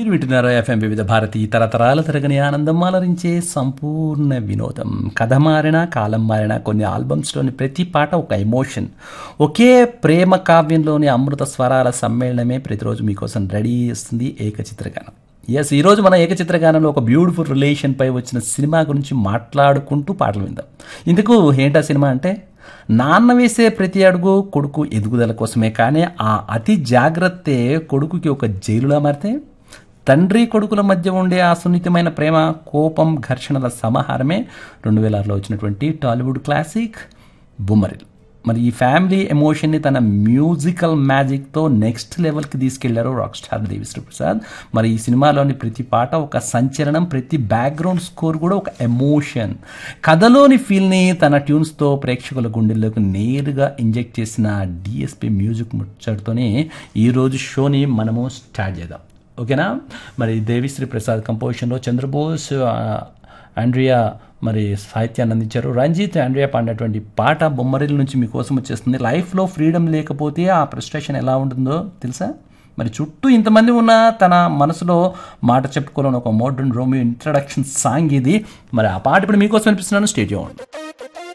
మీరు వింటున్నారు ఎఫ్ఎం వివిధ భారతి తరతరాల తరగని ఆనందం అలరించే సంపూర్ణ వినోదం కథ మారినా కాలం మారినా కొన్ని ఆల్బమ్స్లోని ప్రతి పాట ఒక ఎమోషన్ ఒకే ప్రేమ కావ్యంలోని అమృత స్వరాల సమ్మేళనమే ప్రతిరోజు మీకోసం రెడీ చేస్తుంది ఏకచిత్రగానం ఎస్ ఈరోజు మన ఏకచిత్రగానంలో ఒక బ్యూటిఫుల్ రిలేషన్ పై వచ్చిన సినిమా గురించి మాట్లాడుకుంటూ పాటలు విందాం ఇందుకు ఏంటా సినిమా అంటే నాన్న వేసే ప్రతి అడుగు కొడుకు ఎదుగుదల కోసమే కానీ ఆ అతి జాగ్రత్తే కొడుకుకి ఒక జైలులా మారితే తండ్రి కొడుకుల మధ్య ఉండే ఆ సున్నితమైన ప్రేమ కోపం ఘర్షణల సమాహారమే రెండు వేల ఆరులో వచ్చినటువంటి టాలీవుడ్ క్లాసిక్ బుమ్మరిల్ మరి ఈ ఫ్యామిలీ ఎమోషన్ని తన మ్యూజికల్ మ్యాజిక్తో నెక్స్ట్ లెవెల్కి తీసుకెళ్లారు రాక్ స్టార్ దేవిశ్రీ ప్రసాద్ మరి ఈ సినిమాలోని ప్రతి పాట ఒక సంచలనం ప్రతి బ్యాక్గ్రౌండ్ స్కోర్ కూడా ఒక ఎమోషన్ కథలోని ఫీల్ని తన ట్యూన్స్తో ప్రేక్షకుల గుండెల్లోకి నేరుగా ఇంజెక్ట్ చేసిన డిఎస్పి మ్యూజిక్ ముచ్చటతోనే ఈరోజు షోని మనము స్టార్ట్ చేద్దాం ఓకేనా మరి దేవిశ్రీ ప్రసాద్ కంపోజిషన్లో చంద్రబోస్ ఆ, ఆండ్రియా మరి సాహిత్యాన్ని అందించారు రంజిత్ ఆండ్రియా పాడినటువంటి పాట బొమ్మరిల నుంచి మీకోసం వచ్చేస్తుంది లైఫ్లో ఫ్రీడమ్ లేకపోతే ఆ ఫ్రస్ట్రేషన్ ఎలా ఉంటుందో తెలుసా మరి చుట్టూ ఇంతమంది ఉన్న తన మనసులో మాట చెప్పుకోవాలని ఒక మోడర్న్ రోమియో ఇంట్రడక్షన్ సాంగ్ ఇది మరి ఆ పాట ఇప్పుడు మీకోసం అనిపిస్తున్నాను స్టేడియం